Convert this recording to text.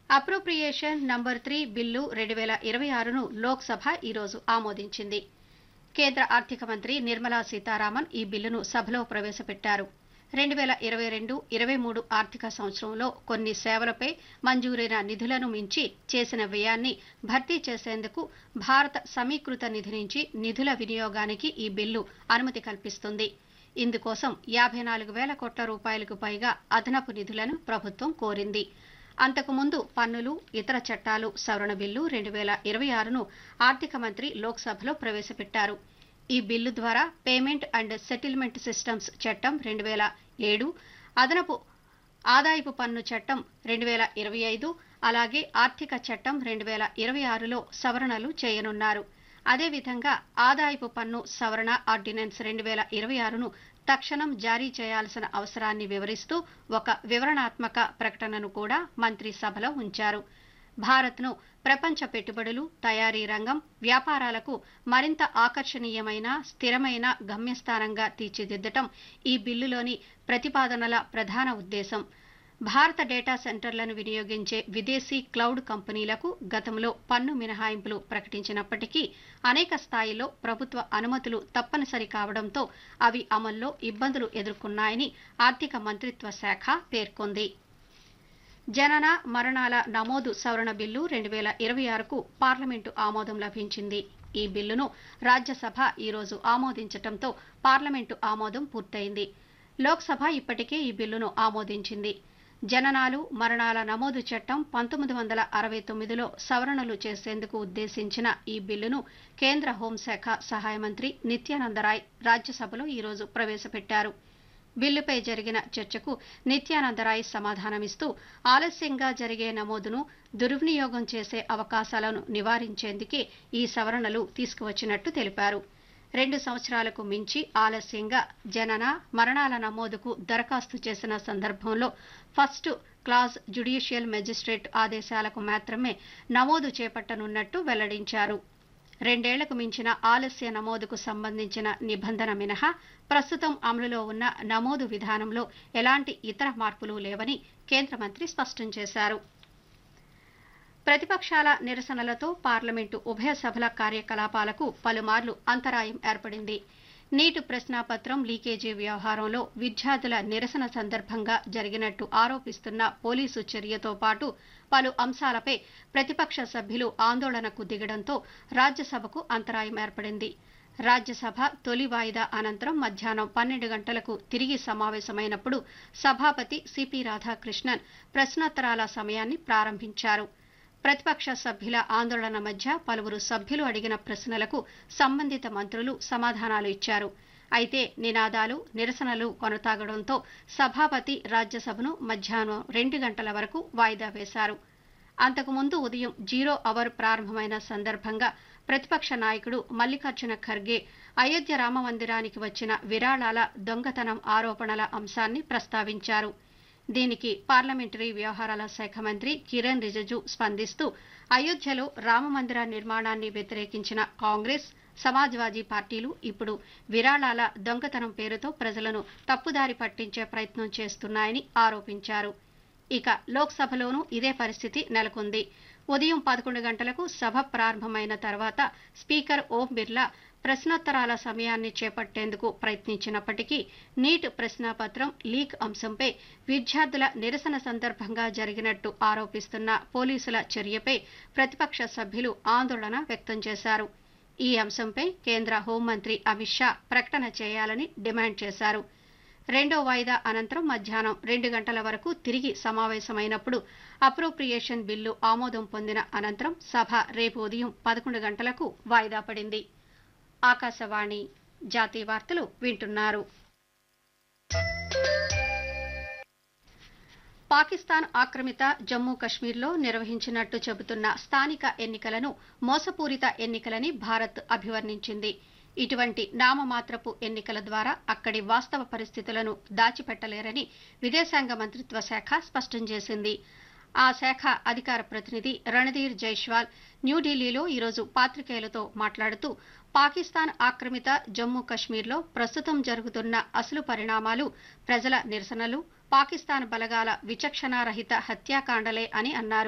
appropriation number three bill రెండు వేల ఇరవై ఆరును లోక్సభ ఈరోజు ఆమోదించింది కేంద్ర ఆర్థిక మంత్రి నిర్మలా సీతారామన్ ఈ బిల్లును సభలో ప్రవేశపెట్టారు రెండు వేల ఇరవై రెండు ఇరవై మూడు ఆర్థిక సంవత్సరంలో కొన్ని సేవలపై మంజూరైన నిధులను మించి చేసిన వ్యయాన్ని భర్తీ చేసేందుకు భారత సమీకృత నిధి నుంచి నిధుల వినియోగానికి ఈ బిల్లు అనుమతి కల్పిస్తుంది ఇందుకోసం యాభై నాలుగు వేల కోట్ల రూపాయలకు పైగా అదనపు నిధులను ప్రభుత్వం కోరింది అంతకుముందు పన్నులు ఇతర చట్టాలు సవరణ బిల్లు రెండు వేల ఇరవై ఆరును ఆర్థిక మంత్రి లోక్సభలో ప్రవేశపెట్టారు ఈ బిల్లు ద్వారా పేమెంట్ అండ్ సెటిల్మెంట్ సిస్టమ్స్ చట్టం రెండు వేల ఏడు అదనపు ఆదాయపు పన్ను చట్టం రెండు వేల ఇరవై ఐదు అలాగే ఆర్థిక చట్టం రెండు వేల ఇరవై ఆరులో సవరణలు చేయనున్నారు అదేవిధంగా ఆదాయపు పన్ను సవరణ ఆర్డినెన్స్ రెండు వేల ఇరవై ఆరును తక్షణం జారీ చేయాల్సిన అవసరాన్ని వివరిస్తూ ఒక వివరణాత్మక ప్రకటనను కూడా మంత్రి సభలో ఉంచారు భారత్ను ప్రపంచ పెట్టుబడులు తయారీ రంగం వ్యాపారాలకు మరింత ఆకర్షణీయమైన స్థిరమైన గమ్యస్థానంగా తీర్చిదిద్దటం ఈ బిల్లులోని ప్రతిపాదనల ప్రధాన ఉద్దేశం భారత డేటా సెంటర్లను వినియోగించే విదేశీ క్లౌడ్ కంపెనీలకు గతంలో పన్ను మినహాయింపులు ప్రకటించినప్పటికీ అనేక స్థాయిలో ప్రభుత్వ అనుమతులు తప్పనిసరి కావడంతో అవి అమల్లో ఇబ్బందులు ఎదుర్కొన్నాయని ఆర్థిక మంత్రిత్వ శాఖ పేర్కొంది జనన మరణాల నమోదు సవరణ బిల్లు రెండు వేల ఇరవై ఆరుకు పార్లమెంటు ఆమోదం లభించింది ఈ బిల్లును రాజ్యసభ ఈరోజు ఆమోదించటంతో పార్లమెంటు ఆమోదం పూర్తయింది లోక్సభ ఇప్పటికే ఈ బిల్లును ఆమోదించింది జననాలు మరణాల నమోదు చట్టం పంతొమ్మిది వందల అరవై తొమ్మిదిలో సవరణలు చేసేందుకు ఉద్దేశించిన ఈ బిల్లును కేంద్ర హోంశాఖ సహాయ మంత్రి నిత్యానందరాయ్ రాజ్యసభలో ఈరోజు ప్రవేశపెట్టారు బిల్లుపై జరిగిన చర్చకు నిత్యానందరాయ్ సమాధానమిస్తూ ఆలస్యంగా జరిగే నమోదును దుర్వినియోగం చేసే అవకాశాలను నివారించేందుకే ఈ సవరణలు తీసుకువచ్చినట్టు తెలిపారు రెండు సంవత్సరాలకు మించి ఆలస్యంగా జనన మరణాల నమోదుకు దరఖాస్తు చేసిన సందర్భంలో ఫస్ట్ క్లాస్ జ్యుడిషియల్ మెజిస్ట్రేట్ ఆదేశాలకు మాత్రమే నమోదు చేపట్టనున్నట్టు వెల్లడించారు రెండేళ్లకు మించిన ఆలస్య నమోదుకు సంబంధించిన నిబంధన మినహా ప్రస్తుతం అమలులో ఉన్న నమోదు విధానంలో ఎలాంటి ఇతర మార్పులు లేవని కేంద్ర మంత్రి స్పష్టం చేశారు ప్రతిపక్షాల నిరసనలతో పార్లమెంటు ఉభయ సభల కార్యకలాపాలకు పలుమార్లు అంతరాయం ఏర్పడింది నీటు ప్రశ్నాపత్రం లీకేజీ వ్యవహారంలో విద్యార్థుల నిరసన సందర్భంగా జరిగినట్టు ఆరోపిస్తున్న పోలీసు చర్యతో పాటు పలు అంశాలపై ప్రతిపక్ష సభ్యులు ఆందోళనకు దిగడంతో రాజ్యసభకు అంతరాయం ఏర్పడింది రాజ్యసభ తొలి వాయిదా అనంతరం మధ్యాహ్నం పన్నెండు గంటలకు తిరిగి సమావేశమైనప్పుడు సభాపతి సిపి రాధాకృష్ణన్ ప్రశ్నోత్తరాల సమయాన్ని ప్రారంభించారు ప్రతిపక్ష సభ్యుల ఆందోళన మధ్య పలువురు సభ్యులు అడిగిన ప్రశ్నలకు సంబంధిత మంత్రులు సమాధానాలు ఇచ్చారు అయితే నినాదాలు నిరసనలు కొనసాగడంతో సభాపతి రాజ్యసభను మధ్యాహ్నం రెండు గంటల వరకు వాయిదా వేశారు అంతకుముందు ఉదయం జీరో అవర్ ప్రారంభమైన సందర్భంగా ప్రతిపక్ష నాయకుడు మల్లికార్జున ఖర్గే అయోధ్య రామ మందిరానికి వచ్చిన విరాళాల దొంగతనం ఆరోపణల అంశాన్ని ప్రస్తావించారు దీనికి పార్లమెంటరీ వ్యవహారాల శాఖ మంత్రి కిరణ్ రిజిజు స్పందిస్తూ అయోధ్యలో రామమందిర నిర్మాణాన్ని వ్యతిరేకించిన కాంగ్రెస్ సమాజ్వాదీ పార్టీలు ఇప్పుడు విరాళాల దొంగతనం పేరుతో ప్రజలను తప్పుదారి పట్టించే ప్రయత్నం చేస్తున్నాయని ఆరోపించారు ఇక లోక్సభలోనూ ఇదే పరిస్థితి నెలకొంది ఉదయం పదకొండు గంటలకు సభ ప్రారంభమైన తర్వాత స్పీకర్ ఓం బిర్లా ప్రశ్నోత్తరాల సమయాన్ని చేపట్టేందుకు ప్రయత్నించినప్పటికీ నీట్ ప్రశ్నాపత్రం లీక్ అంశంపై విద్యార్థుల నిరసన సందర్భంగా జరిగినట్టు ఆరోపిస్తున్న పోలీసుల చర్యపై ప్రతిపక్ష సభ్యులు ఆందోళన వ్యక్తం చేశారు ఈ అంశంపై కేంద్ర హోంమంత్రి అమిత్ షా ప్రకటన చేయాలని డిమాండ్ చేశారు రెండో వాయిదా అనంతరం మధ్యాహ్నం రెండు గంటల వరకు తిరిగి సమావేశమైనప్పుడు అప్రోప్రియేషన్ బిల్లు ఆమోదం పొందిన అనంతరం సభ రేపు ఉదయం పదకొండు గంటలకు వాయిదా పడింది ఆకాశవాణి జాతీయ వార్తలు వింటున్నారు పాకిస్తాన్ ఆక్రమిత జమ్మూ కశ్మీర్లో నిర్వహించినట్టు చెబుతున్న స్థానిక ఎన్నికలను మోసపూరిత ఎన్నికలని భారత్ అభివర్ణించింది ఇటువంటి నామమాత్రపు ఎన్నికల ద్వారా అక్కడి వాస్తవ పరిస్థితులను దాచిపెట్టలేరని విదేశాంగ మంత్రిత్వ శాఖ స్పష్టం చేసింది ఆ శాఖ అధికార ప్రతినిధి రణధీర్ జైష్వాల్ న్యూఢిల్లీలో ఈరోజు పాత్రికేయులతో మాట్లాడుతూ పాకిస్తాన్ ఆక్రమిత జమ్మూ కశ్మీర్లో ప్రస్తుతం జరుగుతున్న అసలు పరిణామాలు ప్రజల నిరసనలు పాకిస్తాన్ బలగాల విచక్షణారహిత హత్యాకాండలే అని అన్నారు